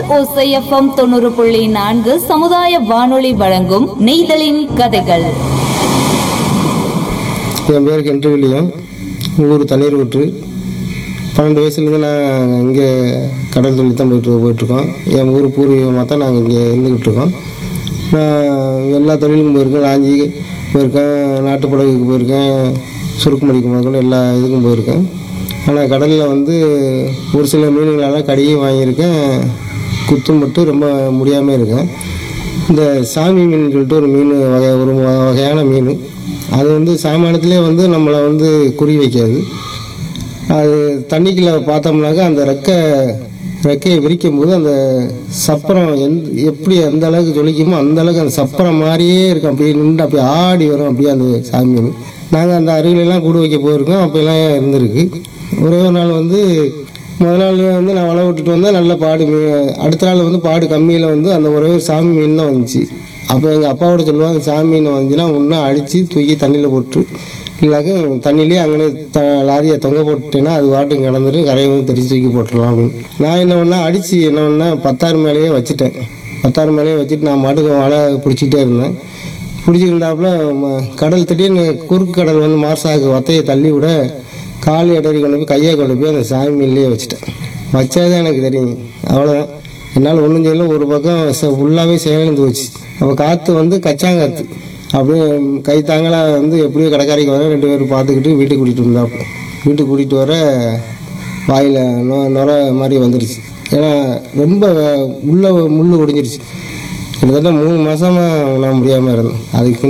ஓசைஎஃப்எம் தொண்ணூறு புள்ளி நான்கு சமுதாய வானொலி வழங்கும் நெய்தலின் கதைகள் என் பேர் கென்று வில்லியம் ஊர் தண்ணீர் ஊற்று பன்னெண்டு வயசுலேருந்து நான் இங்கே கடல் தொழில் தான் போயிட்டு போயிட்டுருக்கோம் என் ஊர் பூர்வீகமாக தான் நாங்கள் இங்கே இருந்துக்கிட்டு இருக்கோம் நான் எல்லா தொழிலுக்கும் போயிருக்கேன் லாஞ்சி போயிருக்கேன் நாட்டுப்படகுக்கு போயிருக்கேன் சுருக்குமடிக்கு முதல்ல எல்லா இதுக்கும் போயிருக்கேன் ஆனால் கடலில் வந்து ஒரு சில மீன்களெல்லாம் கடியும் வாங்கியிருக்கேன் குத்தும் மட்டும் ரொம்ப முடியாமல் இருக்கேன் இந்த சாமி மீன் சொல்லிட்டு ஒரு மீன் வகை ஒரு வ- வகையான மீன் அது வந்து சாமானியத்திலே வந்து நம்மளை வந்து குறி வைக்காது அது தண்ணிக்குள்ள பார்த்தோம்னாக்கா அந்த ரெக்கை ரெக்கையை விரிக்கும் போது அந்த சப்பரம் எந்த எப்படி எந்த அளவுக்கு ஜொலிக்குமோ அந்த அளவுக்கு அந்த சப்பரம் மாதிரியே இருக்கும் அப்படியே நின்று அப்படியே ஆடி வரும் அப்படியே அந்த சாமி மீன் நாங்கள் அந்த அருகிலெல்லாம் கூடு வைக்க போயிருக்கோம் அப்போல்லாம் இருந்திருக்கு ஒரே ஒரு நாள் வந்து முதல் நாள் வந்து நான் வலை விட்டுட்டு வந்தேன் நல்ல பாடு மீன் அடுத்த நாள் வந்து பாடு கம்மியில் வந்து அந்த ஒரே ஒரு சாமி மீன் தான் வந்துச்சு அப்போ எங்கள் அப்பாவோட சொல்லுவாங்க சாமி மீன் வந்துச்சுன்னா ஒன்றா அடித்து தூக்கி தண்ணியில் போட்டு இல்லாக்க தண்ணியிலே அங்கே த லாரியை தொங்க போட்டுட்டேன்னா அது வாட்டுக்கு கிடந்துட்டு கரையை வந்து தெரிச்சு தூக்கி போட்டுடலாம் அப்படின்னு நான் என்ன பண்ணேன் அடித்து என்ன பண்ணேன் பத்தாயிரம் மேலேயே வச்சுட்டேன் பத்தாயிரம் மேலேயே வச்சுட்டு நான் மாட்டுக்கு வலை பிடிச்சிக்கிட்டே இருந்தேன் பிடிச்சிருந்தாப்புல ம- கடல் திடீர்னு குறுக்கு கடல் வந்து மார்சாக்கு வத்தையை தள்ளி விட கால் இடறி கொண்டு போய் கையை கொண்டு போய் அந்த சாமி மீன்லேயே வச்சுட்டேன் வச்சாதான் எனக்கு தெரியும் அவ்வளோதான் என்னால் ஒன்றும் செய்யல ஒரு பக்கம் ஃபுல்லாகவே செயலிழந்து போச்சு அப்போ காற்று வந்து கச்சாங்காற்று அப்படியே கை தாங்கலாக வந்து எப்படியோ கடைக்காரிக்கு வர ரெண்டு பேரும் பார்த்துக்கிட்டு வீட்டுக்கு கூட்டிகிட்டு வந்தாப்புல வீட்டுக்கு கூட்டிகிட்டு வர வாயில் நொ நுர மாதிரி வந்துருச்சு ஏன்னா ரொம்ப உள்ள முள் ஒடிஞ்சிருச்சு கிட்டத்தட்ட மூணு மாசமா நான் முடியாமல் இருந்தேன் அதுக்கு